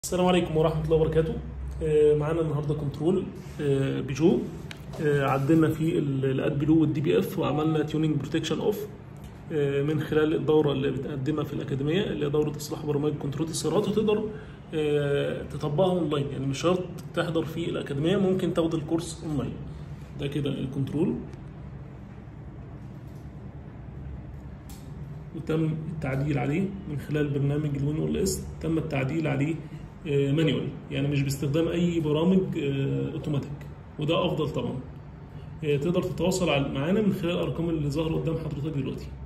السلام عليكم ورحمة الله وبركاته آه، معانا النهارده كنترول آه، بيجو آه، عدلنا فيه الاد بلو والدي بي اف وعملنا تيوننج بروتكشن اوف من خلال الدورة اللي بتقدمها في الأكاديمية اللي هي دورة إصلاح برامج كنترول السيارات وتقدر آه، تطبقها أونلاين يعني مش شرط تحضر في الأكاديمية ممكن تاخد الكورس أونلاين ده كده الكنترول وتم التعديل عليه من خلال برنامج الوين اول اس تم التعديل عليه مانيوال يعني مش باستخدام اي برامج آه، اوتوماتيك وده افضل طبعا آه، تقدر تتواصل على- معانا من خلال الارقام اللي ظاهره قدام حضرتك دلوقتي